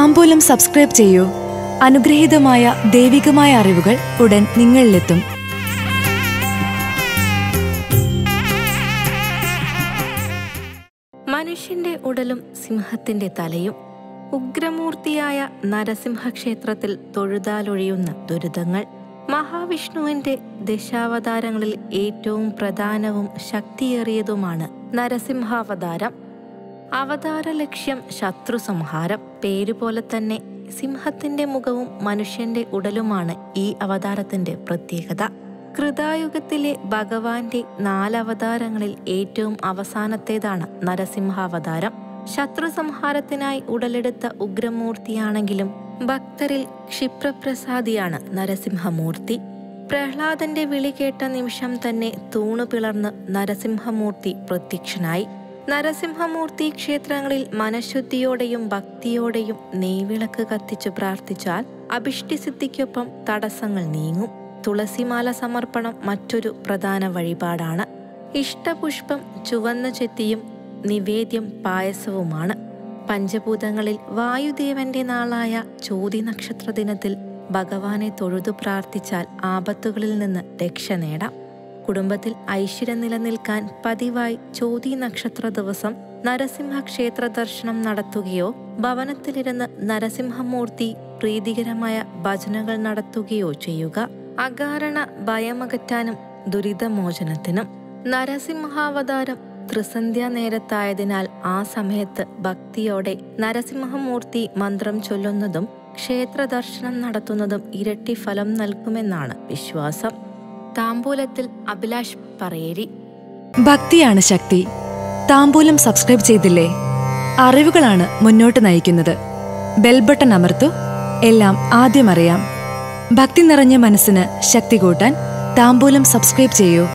താമ്പൂലം subscribe ചെയ്യൂ അനുഗ്രഹീതമായ ദൈവികമായ അറിവുകൾ ഉടൻ നിങ്ങളിലെത്തും മനുഷ്യന്റെ ഉടലും സിംഹത്തിന്റെ തലയും ഉഗ്രമൂർത്തിയായ നരസിംഹ ക്ഷേത്രത്തിൽ തൊഴുതാലൊഴിയുന്ന ദുരിതങ്ങൾ മഹാവിഷ്ണുവിന്റെ ദശാവതാരങ്ങളിൽ ഏറ്റവും പ്രധാനവും ശക്തിയേറിയതുമാണ് നരസിംഹാവതാരം അവതാര ലക്ഷ്യം ശത്രു സംഹാരം പേരുപോലെ തന്നെ സിംഹത്തിന്റെ മുഖവും മനുഷ്യന്റെ ഉടലുമാണ് ഈ അവതാരത്തിന്റെ പ്രത്യേകത കൃതായുഗത്തിലെ ഭഗവാന്റെ നാലവതാരങ്ങളിൽ ഏറ്റവും അവസാനത്തേതാണ് നരസിംഹാവതാരം ശത്രു സംഹാരത്തിനായി ഉടലെടുത്ത ഉഗ്രമൂർത്തിയാണെങ്കിലും ഭക്തരിൽ ക്ഷിപ്രപ്രസാദിയാണ് നരസിംഹമൂർത്തി പ്രഹ്ലാദന്റെ വിളി കേട്ട നിമിഷം തന്നെ തൂണു പിളർന്ന് നരസിംഹമൂർത്തി പ്രത്യക്ഷനായി നരസിംഹമൂർത്തി ക്ഷേത്രങ്ങളിൽ മനഃശുദ്ധിയോടെയും ഭക്തിയോടെയും നെയ്വിളക്ക് കത്തിച്ചു പ്രാർത്ഥിച്ചാൽ അഭിഷ്ടിസിദ്ധിക്കൊപ്പം തടസ്സങ്ങൾ നീങ്ങും തുളസിമാല സമർപ്പണം മറ്റൊരു പ്രധാന വഴിപാടാണ് ഇഷ്ടപുഷ്പം ചുവന്ന ചെത്തിയും നിവേദ്യം പായസവുമാണ് പഞ്ചഭൂതങ്ങളിൽ വായുദേവന്റെ നാളായ ചോതി നക്ഷത്ര ദിനത്തിൽ ഭഗവാനെ തൊഴുതു പ്രാർത്ഥിച്ചാൽ ആപത്തുകളിൽ നിന്ന് രക്ഷ നേടാം കുടുംബത്തിൽ ഐശ്വര്യം നിലനിൽക്കാൻ പതിവായി ചോതി നക്ഷത്ര ദിവസം നരസിംഹ ക്ഷേത്ര ദർശനം നടത്തുകയോ ഭവനത്തിലിരുന്ന് നരസിംഹമൂർത്തി പ്രീതികരമായ ഭജനകൾ നടത്തുകയോ ചെയ്യുക അകാരണ ഭയമകറ്റാനും ദുരിതമോചനത്തിനും നരസിംഹാവതാരം ത്രിസന്ധ്യാ നേരത്തായതിനാൽ ആ സമയത്ത് ഭക്തിയോടെ നരസിംഹമൂർത്തി മന്ത്രം ചൊല്ലുന്നതും ക്ഷേത്ര ദർശനം നടത്തുന്നതും ഇരട്ടി ഫലം നൽകുമെന്നാണ് വിശ്വാസം താമ്പൂലത്തിൽ അഭിലാഷ് പറയേരി ഭക്തിയാണ് ശക്തി താമ്പൂലം സബ്സ്ക്രൈബ് ചെയ്തില്ലേ അറിവുകളാണ് മുന്നോട്ട് നയിക്കുന്നത് ബെൽ ബട്ടൺ അമർത്തു എല്ലാം ആദ്യം അറിയാം ഭക്തി നിറഞ്ഞ മനസ്സിന് ശക്തി കൂട്ടാൻ താമ്പൂലം സബ്സ്ക്രൈബ് ചെയ്യൂ